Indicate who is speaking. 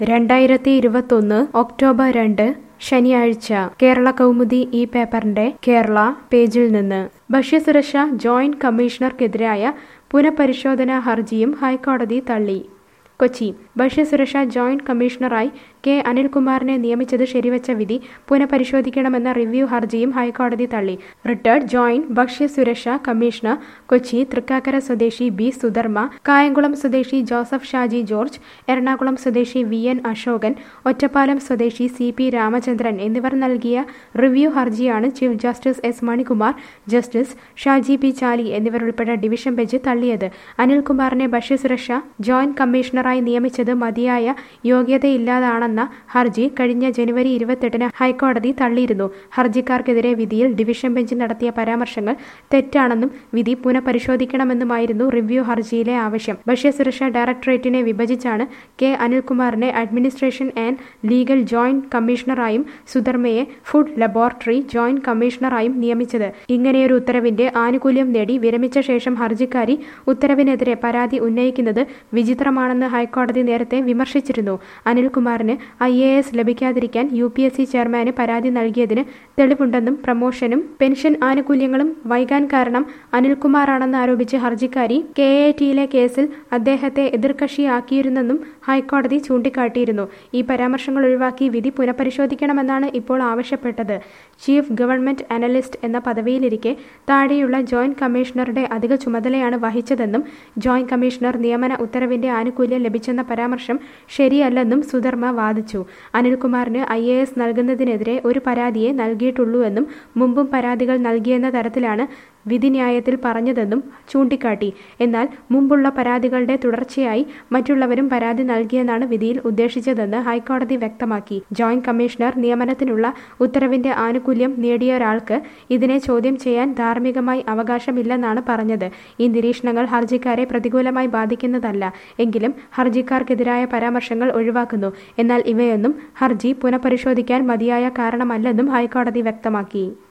Speaker 1: രണ്ടായിരത്തി ഇരുപത്തൊന്ന് ഒക്ടോബർ രണ്ട് ശനിയാഴ്ച കേരള കൗമുദി ഈ പേപ്പറിന്റെ കേരള പേജിൽ നിന്ന് ഭക്ഷ്യസുരക്ഷ ജോയിന്റ് കമ്മീഷണർക്കെതിരായ പുനഃപരിശോധനാ ഹർജിയും ഹൈക്കോടതി തള്ളി കൊച്ചി ഭക്ഷ്യസുരക്ഷ ജോയിന്റ് കമ്മീഷണറായി കെ അനിൽകുമാറിനെ നിയമിച്ചത് ശരിവച്ച വിധി പുനഃപരിശോധിക്കണമെന്ന റിവ്യൂ ഹർജിയും ഹൈക്കോടതി തള്ളി റിട്ടയർഡ് ജോയിന്റ് ഭക്ഷ്യസുരക്ഷാ കമ്മീഷണർ കൊച്ചി തൃക്കാക്കര സ്വദേശി ബി സുധർമ്മ കായംകുളം സ്വദേശി ജോസഫ് ഷാജി ജോർജ് എറണാകുളം സ്വദേശി വി എൻ അശോകൻ ഒറ്റപ്പാലം സ്വദേശി സി പി രാമചന്ദ്രൻ എന്നിവർ നൽകിയ റിവ്യൂ ഹർജിയാണ് chief justice S Manikumar justice Shaji P Chaly എന്നിവരുൾപ്പെട്ട ഡിവിഷൻ ബെഞ്ച് തള്ളിയത് അനിൽകുമാറിനെ ഭക്ഷ്യസുരക്ഷ ജോയിന്റ് കമ്മീഷണറായി നിയമിച്ചത് മതിയായ യോഗ്യതയില്ലാതാണെന്ന ഹർജി കഴിഞ്ഞ ജനുവരി ഇരുപത്തെട്ടിന് ഹൈക്കോടതി തള്ളിയിരുന്നു ഹർജിക്കാർക്കെതിരെ വിധിയിൽ ഡിവിഷൻ ബെഞ്ച് നടത്തിയ പരാമർശങ്ങൾ തെറ്റാണെന്നും വിധി പുനഃപരിശോധിക്കണമെന്നുമായിരുന്നു റിവ്യൂ ഹർജിയിലെ ആവശ്യം ഭക്ഷ്യസുരക്ഷാ ഡയറക്ടറേറ്റിനെ വിഭജിച്ചാണ് കെ അനിൽകുമാറിനെ അഡ്മിനിസ്ട്രേഷൻ ആൻഡ് ലീഗൽ ജോയിന്റ് കമ്മീഷണറായും സുധർമ്മയെ ഫുഡ് ലബോറട്ടറി ജോയിന്റ് കമ്മീഷണറായും നിയമിച്ചത് ഇങ്ങനെയൊരു ഉത്തരവിന്റെ ആനുകൂല്യം നേടി വിരമിച്ച ശേഷം ഹർജിക്കാരി ഉത്തരവിനെതിരെ പരാതി ഉന്നയിക്കുന്നത് വിചിത്രമാണെന്ന് ഹൈക്കോടതി നേരത്തെ വിമർശിച്ചിരുന്നു അനിൽകുമാറിന് ഐ എ എസ് ലഭിക്കാതിരിക്കാൻ യു പി എസ് സി ചെയർമാന് പരാതി നൽകിയതിന് തെളിവുണ്ടെന്നും പ്രമോഷനും പെൻഷൻ ആനുകൂല്യങ്ങളും വൈകാൻ കാരണം അനിൽകുമാറാണെന്ന് ആരോപിച്ച് ഹർജിക്കാരി കെ എ ടിയിലെ കേസിൽ അദ്ദേഹത്തെ എതിർകക്ഷിയാക്കിയിരുന്നെന്നും ഹൈക്കോടതി ചൂണ്ടിക്കാട്ടിയിരുന്നു ഈ പരാമർശങ്ങൾ ഒഴിവാക്കി വിധി പുനഃപരിശോധിക്കണമെന്നാണ് ഇപ്പോൾ ആവശ്യപ്പെട്ടത് ചീഫ് ഗവൺമെന്റ് അനലിസ്റ്റ് എന്ന പദവിയിലിരിക്കെ താഴെയുള്ള ജോയിന്റ് കമ്മീഷണറുടെ അധിക ചുമതലയാണ് വഹിച്ചതെന്നും ജോയിന്റ് കമ്മീഷണർ നിയമന ഉത്തരവിന്റെ ആനുകൂല്യം ലഭിച്ചെന്ന പരാമർശം ശരിയല്ലെന്നും സുധർമ്മ വാദിച്ചു അനിൽകുമാറിന് ഐ എ എസ് നൽകുന്നതിനെതിരെ ഒരു പരാതിയെ നൽകിയിട്ടുള്ളൂവെന്നും മുമ്പും പരാതികൾ നൽകിയെന്ന തരത്തിലാണ് വിധിന്യായത്തിൽ പറഞ്ഞതെന്നും ചൂണ്ടിക്കാട്ടി എന്നാൽ മുമ്പുള്ള പരാതികളുടെ തുടർച്ചയായി മറ്റുള്ളവരും പരാതി നൽകിയെന്നാണ് വിധിയിൽ ഉദ്ദേശിച്ചതെന്ന് ഹൈക്കോടതി വ്യക്തമാക്കി ജോയിന്റ് കമ്മീഷണർ നിയമനത്തിനുള്ള ഉത്തരവിന്റെ ആനുകൂല്യം നേടിയ ഒരാൾക്ക് ഇതിനെ ചോദ്യം ചെയ്യാൻ ധാർമ്മികമായി അവകാശമില്ലെന്നാണ് പറഞ്ഞത് ഈ നിരീക്ഷണങ്ങൾ ഹർജിക്കാരെ പ്രതികൂലമായി ബാധിക്കുന്നതല്ല എങ്കിലും ഹർജിക്കാർക്കെതിരായ പരാമർശങ്ങൾ ഒഴിവാക്കുന്നു എന്നാൽ ഇവയൊന്നും ഹർജി പുനഃപരിശോധിക്കാൻ മതിയായ കാരണമല്ലെന്നും ഹൈക്കോടതി വ്യക്തമാക്കി